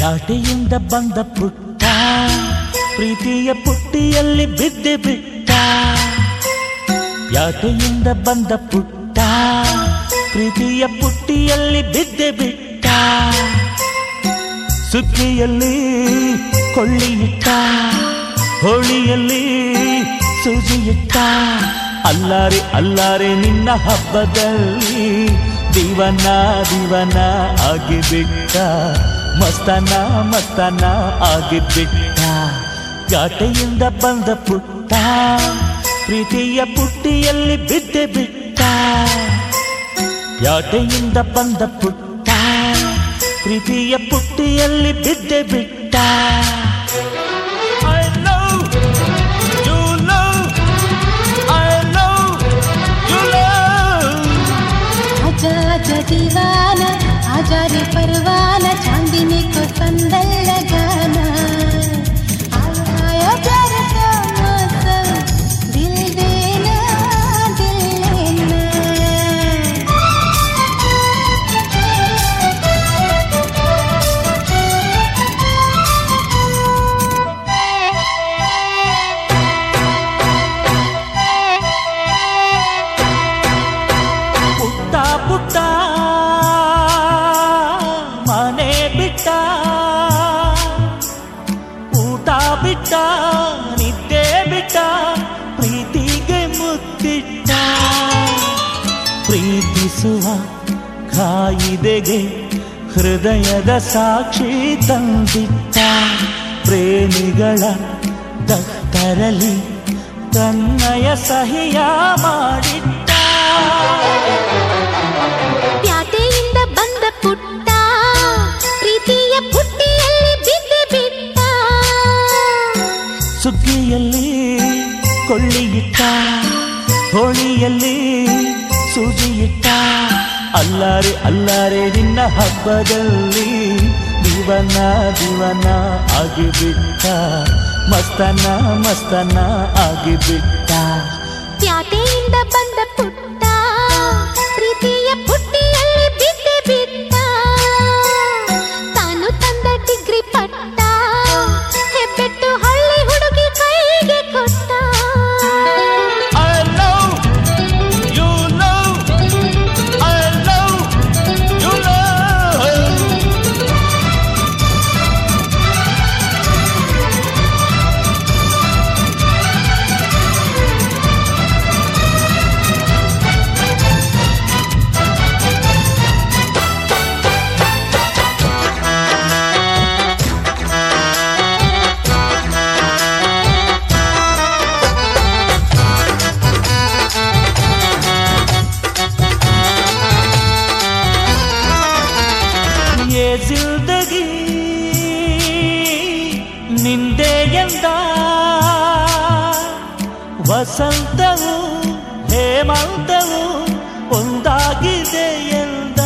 ಪ್ಯಾಟೆಯಿಂದ ಬಂದ ಪುಟ್ಟ ಪ್ರೀತಿಯ ಪುಟ್ಟಿಯಲ್ಲಿ ಬಿದ್ದೆ ಬಿಟ್ಟ ಪ್ಯಾಟೆಯಿಂದ ಬಂದ ಪುಟ್ಟ ಪ್ರೀತಿಯ ಪುಟ್ಟಿಯಲ್ಲಿ ಬಿದ್ದೆ ಬಿಟ್ಟ ಸುಗ್ಗಿಯಲ್ಲಿ ಕೊಳ್ಳಿಯಿಟ್ಟ ಹೋಳಿಯಲ್ಲಿ ಸೂಜಿಯಿಟ್ಟ ಅಲ್ಲಾರೆ ಅಲ್ಲಾರೆ ನಿನ್ನ ಹಬ್ಬದಲ್ಲಿ ದಿವನ ದಿವನ ಆಗಿಬಿಟ್ಟ ಮಸ್ತನ ಮಸ್ತನ ಆಗಿಬಿಟ್ಟ ಘಾಟೆಯಿಂದ ಬಂದ ಪುಟ್ಟ ಪ್ರೀತಿಯ ಪುಟ್ಟಿಯಲ್ಲಿ ಬಿದ್ದೆ ಬಿಟ್ಟ ಯಾಟೆಯಿಂದ ಬಂದ ಪುಟ್ಟ ಪ್ರೀತಿಯ ಪುಟ್ಟಿಯಲ್ಲಿ ಬಿದ್ದೆ ಬಿಟ್ಟ I love, you love, I love, you love. आजा आजा दीवाना आजा रे परवाना चांदनी को संदल लगाना आया प्यार का मौसम दिल देना दिल लेना ಪುಟ್ಟ ಪುಟ್ಟ ಮನೆ ಬಿಟ್ಟ ಊಟ ಬಿಟ್ಟ ನಿದ್ದೆ ಬಿಟ್ಟ ಪ್ರೀತಿಗೆ ಮುತ್ತಿಟ್ಟ ಪ್ರೀತಿಸುವ ಕಾಯಿದೆಗೆ ಹೃದಯದ ಸಾಕ್ಷಿ ತಂದಿಟ್ಟ ಪ್ರೇಮಿಗಳ ದತ್ತರಲ್ಲಿ ತನ್ನಯ ಸಹಿಯ ಮಾಡಿಟ್ಟ ಪ್ಯಾಟೆಯಿಂದ ಬಂದ ಪುಟ್ಟ ಪ್ರೀತಿಯ ಪುಟ್ಟಿಯಲ್ಲಿ ಬಿದ್ದೆ ಬಿಟ್ಟ ಸುಗ್ಗಿಯಲ್ಲಿ ಕೊಳ್ಳಿಯಿಟ್ಟ ಹೋಳಿಯಲ್ಲಿ ಸೂಜಿಯಿಟ್ಟ ಅಲ್ಲಾರೆ ಅಲ್ಲಾರೆ ನಿನ್ನ ಹಬ್ಬದಲ್ಲಿ ದಿವನ ದಿವನ ಆಗಿಬಿಟ್ಟ ಮಸ್ತನ ಮಸ್ತನ ಆಗಿಬಿಟ್ಟ ಪ್ಯಾಟೆಯಿಂದ ಬಂದ ಪುಟ್ಟ ಪ್ರೀತಿಯ ಪುಟ್ಟಿಯಲ್ಲಿ ಬಿದ್ದೆ ಬಿಟ್ಟ ತಾನು ತಂದ ಡಿಗ್ರಿ ಪಟ್ಟ ಹೆಬ್ಬೆಟ್ಟು ಹಳ್ಳಿ ಹುಡುಗಿ ಕೈಗೆ ಕೊಟ್ಟ I love, you love, I love, you love. ये जिंदगी ನಿಂದೆ ಎಂದ ವಸಂತವು ಹೇಮಂತವು ಒಂದಾಗಿದೆ ಎಂದ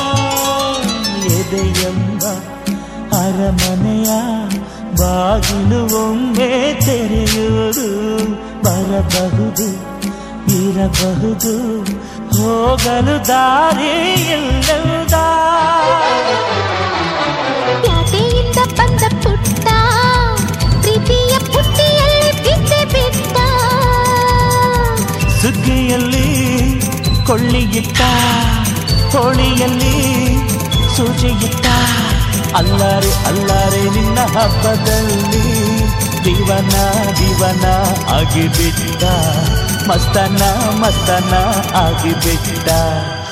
ಎದೆಯೆಂಬ ಅರಮನೆಯ ಬಾಗಿಲು ಒಮ್ಮೆ ತೆರೆಯುವುದು ಬರಬಹುದು ಇರಬಹುದು ಹೋಗಲು ದಾರಿ ಇಲ್ಲದ ಪ್ಯಾಟೆಯಿಂದ ಬಂದ ಪುಟ್ಟ ಪ್ರೀತಿಯ ಪುಟ್ಟಿಯಲ್ಲಿ ಬಿದ್ದೆ ಬಿಟ್ಟ ಸುಗ್ಗಿಯಲ್ಲಿ ಕೊಳ್ಳಿಯಿಟ್ಟ ಹೋಳಿಯಲ್ಲಿ ಸೂಜಿಯಿಟ್ಟ ಅಲ್ಲಾರೆ ಅಲ್ಲಾರೆ ನಿನ್ನ ಹಬ್ಬದಲ್ಲಿ ದಿವನ ದಿವನ ಆಗಿಬಿಟ್ಟ ಮಸ್ತನ ಮಸ್ತನ ಆಗಿಬಿಟ್ಟ